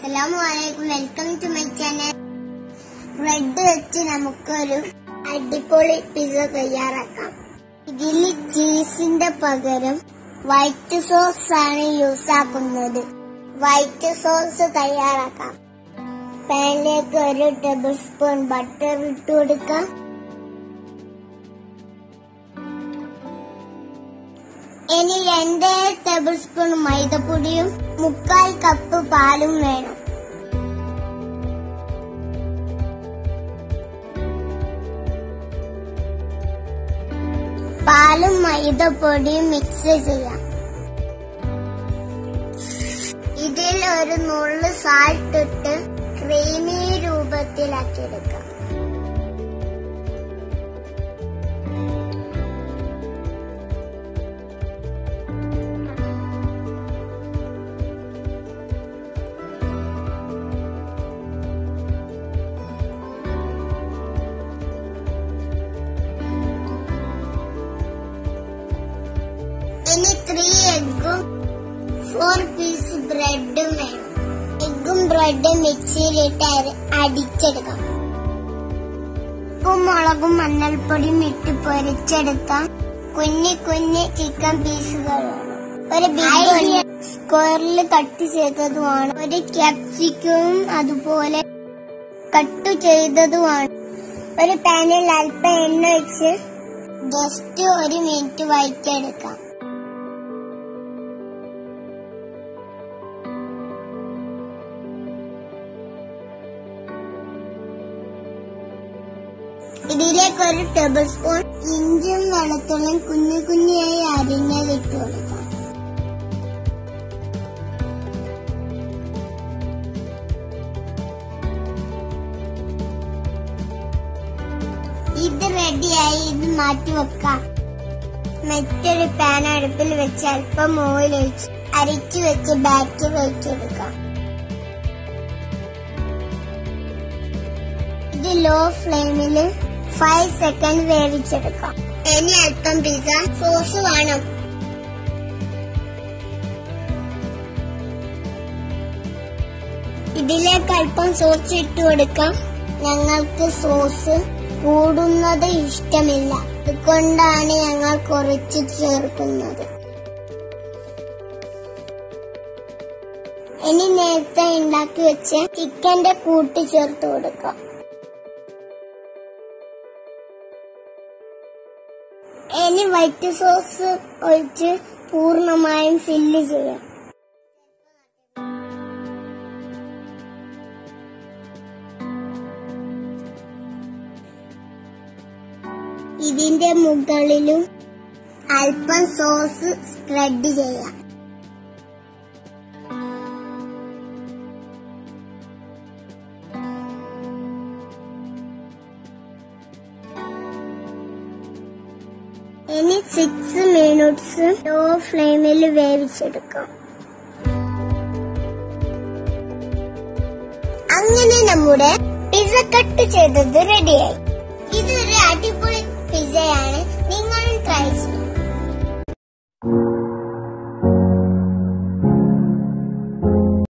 അസ്സലാമലൈക്കും welcome to my channel bread വെച്ച് നമുക്കൊരു അടിപൊളി പിസ്സ തയ്യാറാക്കാം ഇതിൽ ചീസിന്റെ പകരം വൈറ്റ് സോസ് ആണ് യൂസ് ആക്കുന്നത് വൈറ്റ് സോസ് തയ്യാറാക്കാം പാനിലേക്ക് ഒരു ടേബിൾ സ്പൂൺ ബട്ടർ ഇട്ട് കൊടുക്കാം ഇനി രണ്ട് ടേബിൾ സ്പൂൺ മൈദപ്പൊടിയും മുക്കാൽ കപ്പ് പാലും വേണം പാലും മൈദപ്പൊടിയും മിക്സ് ചെയ്യാം ഇതിൽ ഒരു നുള്ളു സാൾട്ട് ഇട്ട് ക്രീമി രൂപത്തിലാക്കിയെടുക്കാം ഇനി ത്രീ എഗ്ഗും ഫോർ പീസ് ബ്രെഡും വേണം എഗ്ഗും ബ്രെഡും മിക്സിയിലിട്ട് അര- അടിച്ചെടുക്കാം ഉപ്പും മുളകും മഞ്ഞൾപ്പൊടിയും ഇട്ട് പൊരിച്ചെടുക്കാം കുഞ്ഞി കുഞ്ഞി ചിക്കൻ പീസുകൾ വേണം ഒരു ബിഗ് സ്ക്വയറിൽ കട്ട് ചെയ്തതുമാണ് ഒരു ക്യാപ്സിക്കവും അതുപോലെ കട്ട് ചെയ്തതുമാണ് ഒരു പാനിൽ അല്പം എണ്ണ വെച്ച് ജസ്റ്റ് ഒരു മിനിറ്റ് വഴറ്റിയെടുക്കാം ഇതിലേക്ക് ഒരു ടേബിൾ സ്പൂൺ ഇഞ്ചും വെളുത്തുള്ളിയും കുഞ്ഞു കുഞ്ഞായി അരിഞ്ഞത് ഇട്ട് കൊടുക്കാം ഇത് റെഡിയായി ഇത് മാറ്റി വെക്കാം മറ്റൊരു പാൻ അടുപ്പിൽ വെച്ച് അല്പം ഓയിൽ ഒഴിച്ച് അരിച്ചു വെച്ച് ബാറ്റർ ഒഴിച്ചെടുക്കാം ഇത് ലോ ഫ്ലെയിമിൽ ഫൈവ് സെക്കൻഡ് വേവിച്ചെടുക്കാം ഇനി അല്പം പിസ്സ സോസ് വേണം ഇതിലേക്ക് അല്പം സോസ് ഇട്ട് കൊടുക്കാം ഞങ്ങൾക്ക് സോസ് കൂടുന്നത് ഇഷ്ടമില്ല അതുകൊണ്ടാണ് ഞങ്ങൾ കുറച്ച് ചേർക്കുന്നത് ഇനി നേരത്തെ ഉണ്ടാക്കി വെച്ച ചിക്കന്റെ കൂട്ട് ചേർത്ത് കൊടുക്കാം ഇനി വൈറ്റ് സോസ് ഒഴിച്ച് പൂർണ്ണമായും ഫില്ല് ചെയ്യാം ഇതിന്റെ മുകളിലും അല്പം സോസ് സ്പ്രെഡ് ചെയ്യാം ഇനി സിക്സ് മിനിറ്റ്സ് ലോ ഫ്ലെയിമിൽ വേവിച്ചെടുക്കാം അങ്ങനെ നമ്മുടെ പിസ്സ കട്ട് ചെയ്തത് റെഡിയായി ഇതൊരു അടിപൊളി പിസ്സയാണ് നിങ്ങളും ട്രൈ ചെയ്യും